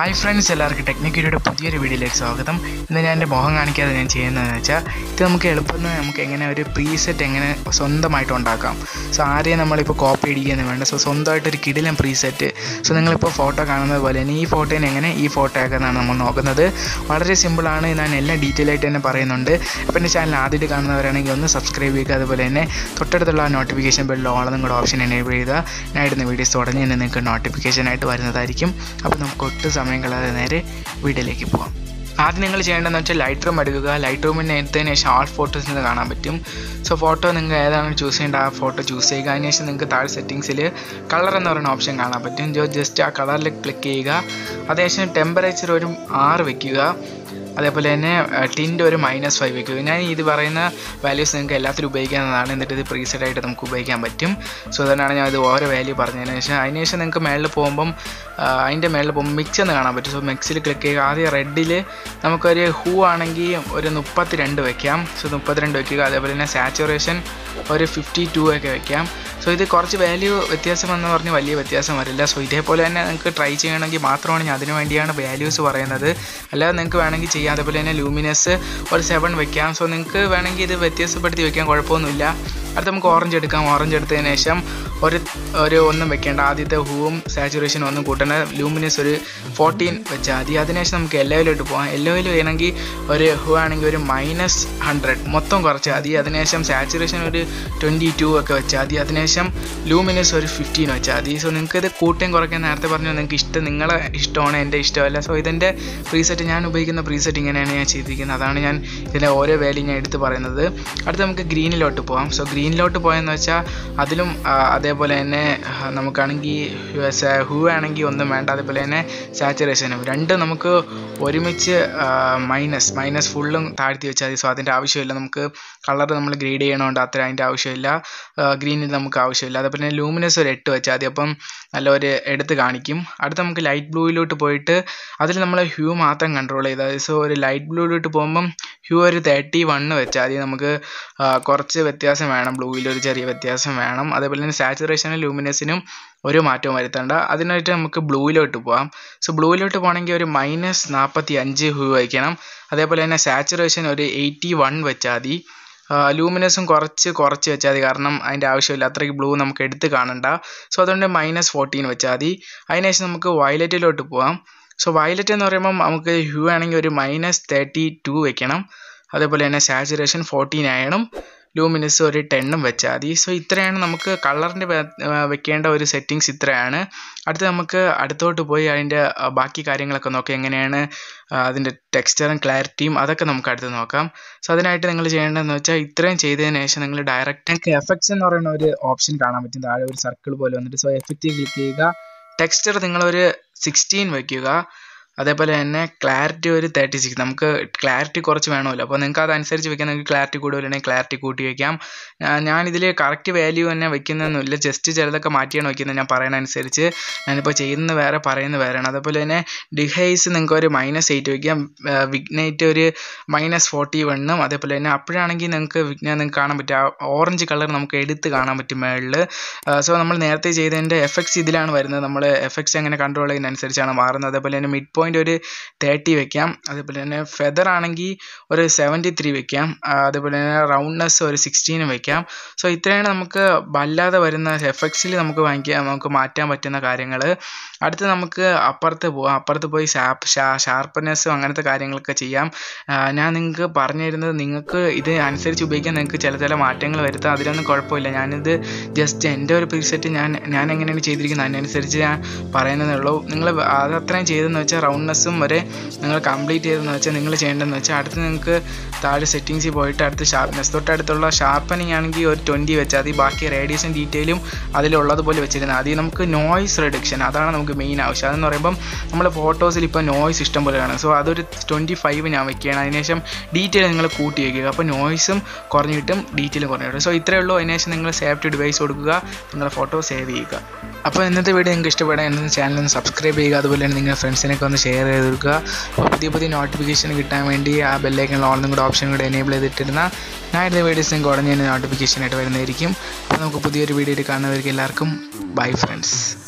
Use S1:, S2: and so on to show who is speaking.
S1: hi friends എല്ലാവർക്കും ടെക്നിക്കലിയുടെ പുതിയൊരു വീഡിയോയിലേക്ക് സ്വാഗതം ഇന്ന് ഞാൻ എൻ്റെ മുഖം കാണിക്കാതെ ഞാൻ ചെയ്യുന്നതെന്ന് വെച്ചാൽ ഇത് നമുക്ക് എളുപ്പം നമുക്ക് എങ്ങനെ ഒരു പ്രീസെറ്റ് എങ്ങനെ സ്വന്തമായിട്ട് ഉണ്ടാക്കാം സോ ആരെയും നമ്മളിപ്പോൾ കോപ്പി അടിക്കുകയൊന്നും വേണ്ട സോ സ്വന്തമായിട്ടൊരു കിടിലൻ പ്രീസെറ്റ് സോ നിങ്ങളിപ്പോൾ ഫോട്ടോ കാണുന്നത് പോലെ തന്നെ ഈ ഫോട്ടോനെ എങ്ങനെ ഈ ഫോട്ടോ ആക്കാന്നാണ് നമ്മൾ നോക്കുന്നത് വളരെ സിമ്പിളാണ് ഞാൻ എല്ലാം ഡീറ്റെയിൽ ആയിട്ട് തന്നെ പറയുന്നുണ്ട് അപ്പോൾ എൻ്റെ ചാനൽ ആദ്യമായിട്ട് കാണുന്നവരാണെങ്കിൽ ഒന്ന് സബ്സ്ക്രൈബ് ചെയ്യുക അതുപോലെ തന്നെ തൊട്ടടുത്തുള്ള നോട്ടിഫിക്കേഷൻ ബെല്ലിൽ ഓളം നിങ്ങളുടെ ഓപ്ഷൻ എനേബിൾ ചെയ്താൽ ഞാൻ ഇടുന്ന വീഡിയോസ് ഉടനെ തന്നെ നിങ്ങൾക്ക് നോട്ടിഫിക്കേഷനായിട്ട് വരുന്നതായിരിക്കും അപ്പോൾ നമുക്ക് ഒട്ടും സമയം കളയാതെ നേരെ വീഡിയോയിലേക്ക് പോകാം ആദ്യം നിങ്ങൾ ചെയ്യേണ്ടതെന്ന് വെച്ചാൽ ലൈറ്റ് റൂം എടുക്കുക ലൈറ്റ് റൂമിന് എടുത്തതിന് ശേഷം ആൾ ഫോട്ടോസ് നിന്ന് കാണാൻ പറ്റും സോ ഫോട്ടോ നിങ്ങൾ ഏതാണ് ചൂസ് ചെയ്യേണ്ട ആ ഫോട്ടോ ചൂസ് ചെയ്യുക അതിന് ശേഷം നിങ്ങൾക്ക് താഴെ സെറ്റിങ്സിൽ കളർ എന്ന് പറയുന്ന ഓപ്ഷൻ കാണാൻ പറ്റും ജസ്റ്റ് ആ കളറിൽ ക്ലിക്ക് ചെയ്യുക അതിനുശേഷം ടെമ്പറേച്ചർ ഒരു ആറ് വെക്കുക അതേപോലെ തന്നെ ടിൻ്റെ ഒരു മൈനസ് ഫൈവ് വെക്കുക ഞാൻ ഇത് പറയുന്ന വാല്യൂസ് നിങ്ങൾക്ക് എല്ലാത്തിലും ഉപയോഗിക്കാവുന്നതാണ് എന്നിട്ട് ഇത് പ്രീസെറ്റ് ആയിട്ട് നമുക്ക് ഉപയോഗിക്കാൻ പറ്റും സോ അതുകൊണ്ടാണ് ഞാൻ ഇത് ഓരോ വാല്യൂ പറഞ്ഞതിന് ശേഷം അതിന് ശേഷം നിങ്ങൾക്ക് മേളിൽ പോകുമ്പം അതിൻ്റെ മേളിൽ പോകുമ്പോൾ മിക്സ് എന്ന് കാണാൻ പറ്റും സോ മിക്സിൽ ക്ലിക്ക് ചെയ്യുക ആദ്യം റെഡിൽ നമുക്കൊരു ഹൂ ആണെങ്കിൽ ഒരു മുപ്പത്തി രണ്ട് വെക്കാം സോ മുപ്പത്തിരണ്ട് വെക്കുക അതേപോലെ തന്നെ സാച്ചുറേഷൻ ഒരു ഫിഫ്റ്റി ടു ഒക്കെ വെക്കാം സോ ഇത് കുറച്ച് വാല്യൂ വ്യത്യാസം എന്ന് പറഞ്ഞ് വലിയ വ്യത്യാസം വരില്ല സോ ഇതേപോലെ തന്നെ നിങ്ങൾക്ക് ട്രൈ ചെയ്യണമെങ്കിൽ മാത്രമാണ് ഞാൻ അതിന് വേണ്ടിയാണ് വാല്യൂസ് പറയുന്നത് അല്ലാതെ നിങ്ങൾക്ക് വേണമെങ്കിൽ ചെയ്യാം അതേപോലെ തന്നെ ലൂമിനസ് ഒരു സെവൻ വെക്കാം സോ നിങ്ങൾക്ക് വേണമെങ്കിൽ ഇത് വ്യത്യാസപ്പെടുത്തി വെക്കാൻ കുഴപ്പമൊന്നുമില്ല അടുത്ത് നമുക്ക് ഓറഞ്ച് എടുക്കാം ഓറഞ്ച് എടുത്തതിന് ശേഷം ഒരു ഒരു ഒന്നും വെക്കേണ്ട ആദ്യത്തെ ഹൂവും സാച്ചുറേഷനും ഒന്നും കൂട്ടേണ്ട ലൂമിനസ് ഒരു ഫോർട്ടീൻ വെച്ചാൽ മതി അതിനുശേഷം നമുക്ക് യെല്ലോയിലോട്ട് പോകാം യെല്ലോയിൽ വേണമെങ്കിൽ ഒരു ഹൂ ആണെങ്കിൽ ഒരു മൈനസ് ഹൺഡ്രഡ് മൊത്തം കുറച്ചാൽ മതി അതിനുശേഷം സാച്ചുറേഷൻ ഒരു ട്വൻറ്റി ടു ഒക്കെ വെച്ചാൽ മതി അതിനുശേഷം ലൂമിനസ് ഒരു ഫിഫ്റ്റീൻ വെച്ചാൽ മതി സോ നിങ്ങൾക്ക് ഇത് കൂട്ടം കുറയ്ക്കാൻ നേരത്തെ പറഞ്ഞു നിങ്ങൾക്ക് ഇഷ്ടം നിങ്ങളെ ഇഷ്ടമാണ് എൻ്റെ ഇഷ്ടമല്ല സോ ഇതിൻ്റെ പ്രീസെറ്റ് ഞാൻ ഉപയോഗിക്കുന്ന പ്രീസെറ്റ് ഇങ്ങനെയാണ് ഞാൻ ചെയ്തിരിക്കുന്നത് അതാണ് ഞാൻ ഇതിൻ്റെ ഓരോ വാല്യൂ ഞാൻ എടുത്ത് പറയുന്നത് അടുത്ത് നമുക്ക് ഗ്രീനിലോട്ട് പോകാം സോ ഗ്രീനിലോട്ട് പോയെന്ന് വെച്ചാൽ അതിലും അതേപോലെ തന്നെ നമുക്കാണെങ്കിൽ ഹൂ ആണെങ്കിൽ ഒന്നും വേണ്ട അതേപോലെ തന്നെ സാച്ചുറേഷനും രണ്ടും നമുക്ക് ഒരുമിച്ച് മൈനസ് മൈനസ് ഫുള്ളും താഴ്ത്തി വെച്ചാൽ മതി സോ അതിൻ്റെ ആവശ്യമില്ല നമുക്ക് കളർ നമ്മൾ ഗ്രേഡ് ചെയ്യണോണ്ട് അത്ര അതിൻ്റെ ആവശ്യമില്ല ഗ്രീനിൽ നമുക്ക് ആവശ്യമില്ല അതേപോലെ തന്നെ ലൂമിനസ് ഒരു എട്ട് വെച്ചാൽ മതി അപ്പം നല്ല ഒരു എടുത്ത് കാണിക്കും അടുത്ത് നമുക്ക് ലൈറ്റ് ബ്ലൂയിലോട്ട് പോയിട്ട് അതിൽ നമ്മൾ ഹ്യൂ മാത്രം കൺട്രോൾ ചെയ്താൽ സോ ഒരു ലൈറ്റ് ബ്ലൂയിലോട്ട് പോകുമ്പം ഹ്യൂ ഒരു തേർട്ടി വണ്ണ് വെച്ചാൽ മതി നമുക്ക് കുറച്ച് വ്യത്യാസം വേണം ബ്ലൂവിൽ ഒരു ചെറിയ വ്യത്യാസം വേണം അതേപോലെ തന്നെ സാച്ചുറേഷനും ലൂമിനസിനും ഒരു മാറ്റവും വരുത്തേണ്ട അതിനായിട്ട് നമുക്ക് ബ്ലൂയിലോട്ട് പോകാം സോ ബ്ലൂയിലോട്ട് പോകണമെങ്കിൽ ഒരു മൈനസ് നാൽപ്പത്തി അഞ്ച് ഹ്യൂ വയ്ക്കണം അതേപോലെ തന്നെ സാച്ചുറേഷൻ ഒരു എയ്റ്റി വൺ വെച്ചാൽ മതി ലൂമിനസും കുറച്ച് കുറച്ച് വെച്ചാൽ മതി കാരണം അതിൻ്റെ ആവശ്യമില്ല അത്രയ്ക്ക് ബ്ലൂ നമുക്ക് എടുത്ത് കാണണ്ട സോ അതുകൊണ്ട് മൈനസ് ഫോർട്ടീൻ വെച്ചാൽ മതി അതിനുശേഷം നമുക്ക് വയലറ്റിലോട്ട് പോകാം സോ വയലറ്റ് എന്ന് പറയുമ്പം നമുക്ക് ഹ്യൂ ആണെങ്കിൽ ഒരു മൈനസ് തേർട്ടി ടു വെക്കണം അതേപോലെ തന്നെ സാച്ചുറേഷൻ ഫോർട്ടീൻ ആയണം ലൂമിനസ് ഒരു ടെണ്ണും വെച്ചാൽ മതി സോ ഇത്രയാണ് നമുക്ക് കളറിൻ്റെ വെക്കേണ്ട ഒരു സെറ്റിങ്സ് ഇത്രയാണ് അടുത്ത് നമുക്ക് അടുത്തോട്ട് പോയി അതിൻ്റെ ബാക്കി കാര്യങ്ങളൊക്കെ നോക്കാം എങ്ങനെയാണ് അതിൻ്റെ ടെക്സ്ചറും ക്ലാരിറ്റിയും അതൊക്കെ നമുക്ക് അടുത്ത് നോക്കാം സോ അതിനായിട്ട് നിങ്ങൾ ചെയ്യേണ്ടതെന്ന് വെച്ചാൽ ഇത്രയും ചെയ്തതിന് ശേഷം നിങ്ങൾ ഡയറക്റ്റ് നിങ്ങൾക്ക് എഫക്ട്സ് എന്ന് പറയുന്ന ഒരു ഓപ്ഷൻ കാണാൻ പറ്റും താഴെ ഒരു സർക്കിൾ പോലെ വന്നിട്ട് സോ എഫക്റ്റ് ക്ലിക്ക് ചെയ്യുക ടെക്സ്ചർ നിങ്ങളൊരു സിക്സ്റ്റീൻ വയ്ക്കുക അതേപോലെ തന്നെ ക്ലാരിറ്റി ഒരു തേർട്ടി സിക്സ് നമുക്ക് ക്ലാരിറ്റി കുറച്ച് വേണമല്ലോ അപ്പോൾ നിങ്ങൾക്ക് അതനുസരിച്ച് വെക്കാൻ നിങ്ങൾക്ക് ക്ലാരിറ്റി കൂടുതലുണ്ടെങ്കിൽ ക്ലാരിറ്റി കൂട്ടി വെക്കാം ഞാനിതിൽ കറക്റ്റ് വാല്യൂ തന്നെ വെക്കുന്നൊന്നുമില്ല ജസ്റ്റ് ചിലതൊക്കെ മാറ്റിയാണ് വെക്കുന്നത് ഞാൻ പറയുന്ന അനുസരിച്ച് ഞാനിപ്പോൾ ചെയ്യുന്നത് വേറെ പറയുന്നത് വേറെയാണ് അതേപോലെ തന്നെ ഡിഹൈസ് നിങ്ങൾക്ക് ഒരു മൈനസ് എയ്റ്റ് വയ്ക്കാം വിഗ്നൈറ്റ് ഒരു മൈനസ് ഫോർട്ടി വണ്ണും അതേപോലെ തന്നെ അപ്പോഴാണെങ്കിൽ നിങ്ങൾക്ക് വിഗ്ന നിങ്ങൾക്ക് കാണാൻ പറ്റും ആ ഓറഞ്ച് കളർ നമുക്ക് എടുത്ത് കാണാൻ പറ്റും മേളിൽ സോ നമ്മൾ നേരത്തെ ചെയ്തതിൻ്റെ എഫക്ട്സ് ഇതിലാണ് വരുന്നത് നമ്മൾ എഫക്ട്സ് എങ്ങനെ കൺട്രോൾ ചെയ്യുന്നതനുസരിച്ചാണ് മാറുന്നത് അതേപോലെ തന്നെ മിഡ് പോയിന്റ് ഒരു തേർട്ടി വെക്കാം അതേപോലെ തന്നെ ഫെദർ ആണെങ്കിൽ ഒരു സെവൻറ്റി ത്രീ വെക്കാം അതേപോലെ തന്നെ റൗണ്ട്നെസ് ഒരു സിക്സ്റ്റീനും വെക്കാം സോ ഇത്രയാണ് നമുക്ക് വല്ലാതെ വരുന്ന എഫക്ട്സിൽ നമുക്ക് വാങ്ങിക്കാൻ നമുക്ക് മാറ്റാൻ പറ്റുന്ന കാര്യങ്ങൾ അടുത്ത് നമുക്ക് അപ്പുറത്ത് പോവാം അപ്പുറത്ത് പോയി ഷാപ്പ് ഷാർപ്പ്നെസ്സും അങ്ങനത്തെ കാര്യങ്ങളൊക്കെ ചെയ്യാം ഞാൻ നിങ്ങൾക്ക് പറഞ്ഞു തരുന്നത് നിങ്ങൾക്ക് ഇത് അനുസരിച്ച് ഉപയോഗിക്കാൻ നിങ്ങൾക്ക് ചില ചില മാറ്റങ്ങൾ വരുത്താം അതിലൊന്നും കുഴപ്പമില്ല ഞാനിത് ജസ്റ്റ് എൻ്റെ ഒരു പ്രീസെറ്റ് ഞാൻ ഞാൻ എങ്ങനെയാണ് ചെയ്തിരിക്കുന്നത് അതിനനുസരിച്ച് ഞാൻ പറയുന്നതേ ഉള്ളൂ നിങ്ങൾ അത് അത്രയും ചെയ്തെന്ന് വെച്ചാൽ റൗണ്ട്നെസ്സും വരെ നിങ്ങൾ കംപ്ലീറ്റ് ചെയ്തെന്ന് വെച്ചാൽ നിങ്ങൾ ചെയ്യേണ്ടതെന്ന് വെച്ചാൽ അടുത്ത് നിങ്ങൾക്ക് താഴെ സെറ്റിങ്സിൽ പോയിട്ട് അടുത്ത് ഷാർപ്നെസ് തൊട്ടടുത്തുള്ള ഷാർപ്പനിങ് ആണെങ്കിൽ ഒരു ട്വൻറ്റി വെച്ചാൽ മതി ബാക്കി റേഡിയേഷൻ ഡീറ്റെയിലും അതിലുള്ളതുപോലെ വെച്ചിരുന്നത് ആദ്യം നമുക്ക് നോയ്സ് റിഡക്ഷൻ അതാണ് നമുക്ക് മെയിൻ ആവശ്യം അതെന്ന് പറയുമ്പം നമ്മൾ ഫോട്ടോസിൽ ഇപ്പോൾ നോയ്സ് ഇഷ്ടം പോലെ കാണും സോ അതൊരു ട്വൻറ്റി ഫൈവ് ഞാൻ വെക്കുകയാണ് അതിനുശേഷം ഡീറ്റെയിൽ നിങ്ങൾ കൂട്ടി വയ്ക്കുക അപ്പോൾ നോയ്സും കുറഞ്ഞു കിട്ടും ഡീറ്റെയിലും കുറഞ്ഞു കിട്ടും സോ ഇത്രയേ ഉള്ളൂ അതിനുശേഷം നിങ്ങൾ സേഫ്റ്റി ഡിവൈസ് കൊടുക്കുക നിങ്ങളുടെ ഫോട്ടോ സേവ് ചെയ്യുക അപ്പോൾ ഇന്നത്തെ വീഡിയോ നിങ്ങൾക്ക് ഇഷ്ടപ്പെടാൻ എൻ്റെ ചാനൽ ഒന്ന് സബ്സ്ക്രൈബ് ചെയ്യുക അതുപോലെ തന്നെ നിങ്ങളുടെ ഫ്രണ്ട്സിനൊക്കെ ഒന്ന് ഷെയർ ചെയ്ത് കൊടുക്കുക അപ്പോൾ പുതിയ പുതിയ നോട്ടിഫിക്കേഷൻ കിട്ടാൻ വേണ്ടി ആ ബെല്ലൈക്കണിൽ ഓൺ കൂടെ ഓപ്ഷൻ കൂടെ എനേബിൾ ചെയ്തിട്ടിരുന്ന ഞാൻ ഇടുന്ന വീഡിയോസ് നിങ്ങൾക്ക് ഉടനെ തന്നെ നോട്ടിഫിക്കേഷൻ ആയിട്ട് വരുന്നതായിരിക്കും അപ്പോൾ നമുക്ക് പുതിയൊരു വീഡിയോയിൽ കാണുന്നവർക്ക് എല്ലാവർക്കും ബൈ ഫ്രണ്ട്സ്